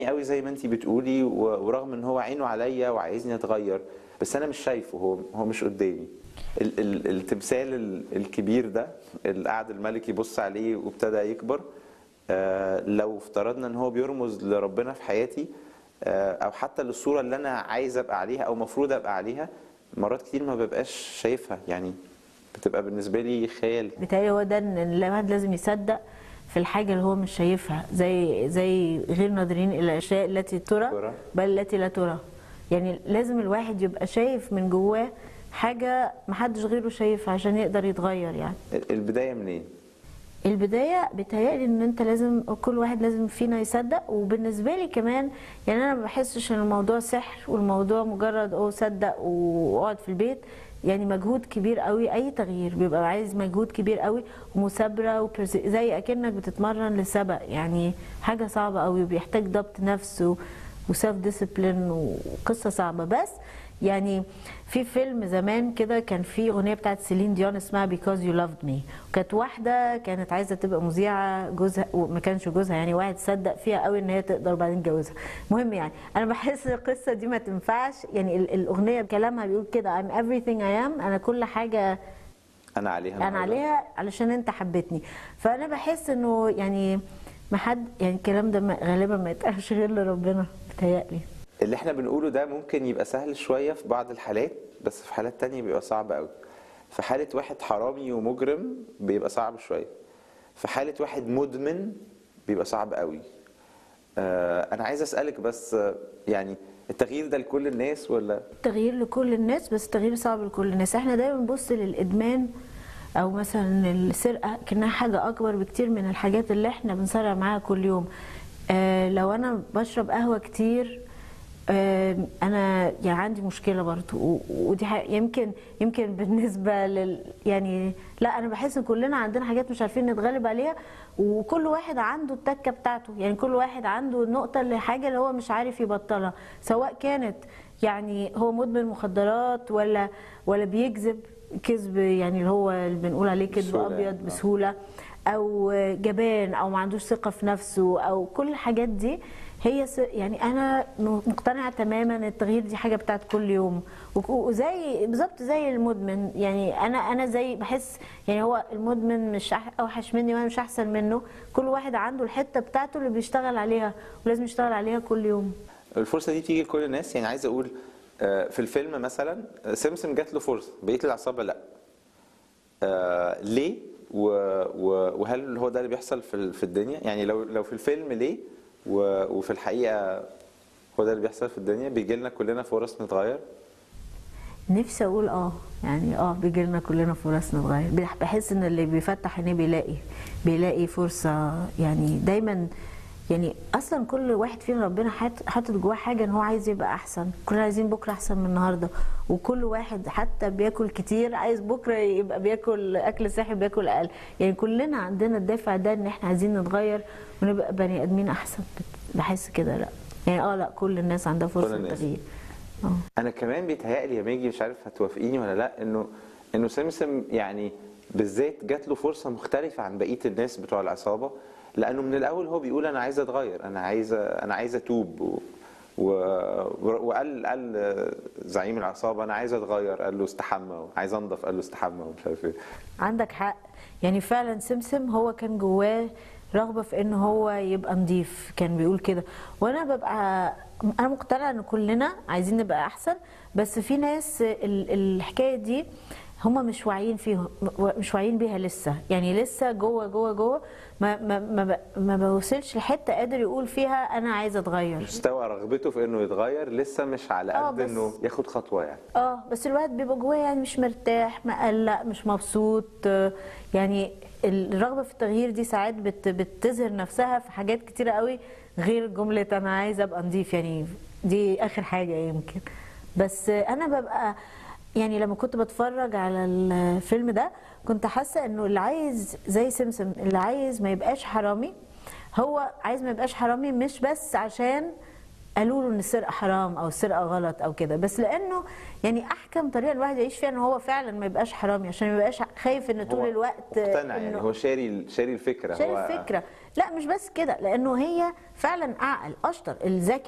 قوي زي ما انت بتقولي و- ورغم ان هو عينه عليا وعايزني اتغير بس انا مش شايفه هو هو مش قدامي ال ال التمثال ال- الكبير ده اللي قعد الملك يبص عليه وابتدى يكبر آه لو افترضنا ان هو بيرمز لربنا في حياتي آه او حتى للصوره اللي انا عايز ابقى عليها او مفروض ابقى عليها مرات كتير ما ببقاش شايفها يعني بتبقى بالنسبه لي خيال بتهيألي هو ده ان الواحد لازم يصدق في الحاجة اللي هو مش شايفها زي زي غير ناظرين إلى الأشياء التي ترى ترى. بل التي لا ترى يعني لازم الواحد يبقى شايف من جواه حاجة محدش غيره شايفها عشان يقدر يتغير يعني ال- البدايه منين؟ البداية بتهيألي ان انت لازم كل واحد لازم فينا يصدق وبالنسبة لي كمان يعني انا ما بحسش ان الموضوع سحر والموضوع مجرد اه صدق واقعد في البيت يعني مجهود كبير قوي اي تغيير بيبقى عايز مجهود كبير قوي ومثابره وبرس- زي اكنك بتتمرن لسبق يعني حاجه صعبه قوي وبيحتاج ضبط نفس وسيلف ديسيبلين وقصه صعبه بس يعني في فيلم زمان كده كان في اغنيه بتاعت سيلين ديون اسمها Because You Loved Me وكانت واحده كانت عايزه تبقى مذيعه جوزها وما كانش جوزها يعني واحد صدق فيها قوي ان هي تقدر بعدين يتجوزها المهم يعني انا بحس القصه دي ما تنفعش يعني ال- الاغنيه كلامها بيقول كده I'm everything I am انا كل حاجه انا عليها انا النهاردة. عليها علشان انت حبيتني فانا بحس انه يعني ما حد يعني الكلام ده ما- غالبا ما يتقالش غير لربنا بتهيألي اللي احنا بنقوله ده ممكن يبقى سهل شوية في بعض الحالات بس في حالات تانية بيبقى صعب قوي في حالة واحد حرامي ومجرم بيبقى صعب شوية في حالة واحد مدمن بيبقى صعب قوي آه انا عايز اسألك بس آه، يعني التغيير ده لكل الناس ولا التغيير لكل الناس بس التغيير صعب لكل الناس احنا دايما بنبص للادمان او مثلا السرقه كانها حاجه اكبر بكتير من الحاجات اللي احنا بنسرع معاها كل يوم آه لو انا بشرب قهوه كتير آه انا يعني عندي مشكله برضو و- ودي حاجة يمكن يمكن بالنسبه لل يعني لا انا بحس ان كلنا عندنا حاجات مش عارفين نتغلب عليها وكل واحد عنده التكه بتاعته يعني كل واحد عنده النقطه اللي حاجه اللي هو مش عارف يبطلها سواء كانت يعني هو مدمن مخدرات ولا ولا بيكذب كذب يعني اللي هو اللي بنقول عليه كذب بسهولة ابيض يعني. بسهوله او جبان او ما عندوش ثقه في نفسه او كل الحاجات دي هي س- يعني انا مقتنعه تماما ان التغيير دي حاجه بتاعت كل يوم وك- وزي بالظبط زي المدمن يعني انا انا زي بحس يعني هو المدمن مش أح- اوحش مني وانا مش احسن منه كل واحد عنده الحته بتاعته اللي بيشتغل عليها ولازم يشتغل عليها كل يوم الفرصة دي تيجي لكل الناس يعني عايز اقول آه، في الفيلم مثلا آه، سمسم جات له فرصة بقية العصابة لا آه، ليه و... و... وهل هو ده اللي بيحصل في ال- في الدنيا يعني لو لو في الفيلم ليه و... وفي الحقيقة هو ده اللي بيحصل في الدنيا بيجي لنا كلنا فرص نتغير نفسي اقول اه يعني اه بيجي لنا كلنا فرص نتغير بح- بحس ان اللي بيفتح عينيه بيلاقي بيلاقي فرصه يعني دايما يعني اصلا كل واحد فينا ربنا حاط- حاطط جواه حاجه ان هو عايز يبقى احسن كلنا عايزين بكره احسن من النهارده وكل واحد حتى بياكل كتير عايز بكره يبقى بياكل اكل صحي بياكل اقل يعني كلنا عندنا الدافع ده ان احنا عايزين نتغير ونبقى بني ادمين احسن بحس كده لا يعني اه لا كل الناس عندها فرصه الناس. تغيير اه انا كمان بيتهيألي يا ميجي مش عارف هتوافقيني ولا لا انه انه سمسم يعني بالذات جات له فرصه مختلفه عن بقيه الناس بتوع العصابه لانه من الاول هو بيقول انا عايز اتغير انا عايز انا عايز اتوب و... و... وقال قال زعيم العصابه انا عايز اتغير قال له استحمى عايز انضف قال له استحمى ومش عارف ايه عندك حق يعني فعلا سمسم هو كان جواه رغبة في ان هو يبقى نضيف كان بيقول كده وانا ببقى انا مقتنعة ان كلنا عايزين نبقى احسن بس في ناس ال- الحكاية دي هم مش واعيين فيها مش واعيين بيها لسه يعني لسه جوه جوه جوه ما ما ما, ب- ما بوصلش لحته قادر يقول فيها انا عايز اتغير مستوى رغبته في انه يتغير لسه مش على آه، قد بس- انه ياخد خطوه يعني اه بس الواحد بيبقى جواه يعني مش مرتاح مقلق مش مبسوط آه، يعني الرغبه في التغيير دي ساعات بت بتظهر نفسها في حاجات كتيره قوي غير جمله انا عايزه ابقى نضيف يعني دي اخر حاجه يمكن بس آه، انا ببقى يعني لما كنت بتفرج على الفيلم ده كنت حاسه انه اللي عايز زي سمسم اللي عايز ما يبقاش حرامي هو عايز ما يبقاش حرامي مش بس عشان قالوا له ان السرقه حرام او السرقه غلط او كده بس لانه يعني احكم طريقه الواحد يعيش فيها ان هو فعلا ما يبقاش حرامي عشان ما يبقاش خايف ان طول هو الوقت مقتنع يعني إنه- هو شاري شاري الفكره شايف هو الفكره لا مش بس كده لانه هي فعلا اعقل اشطر الذكي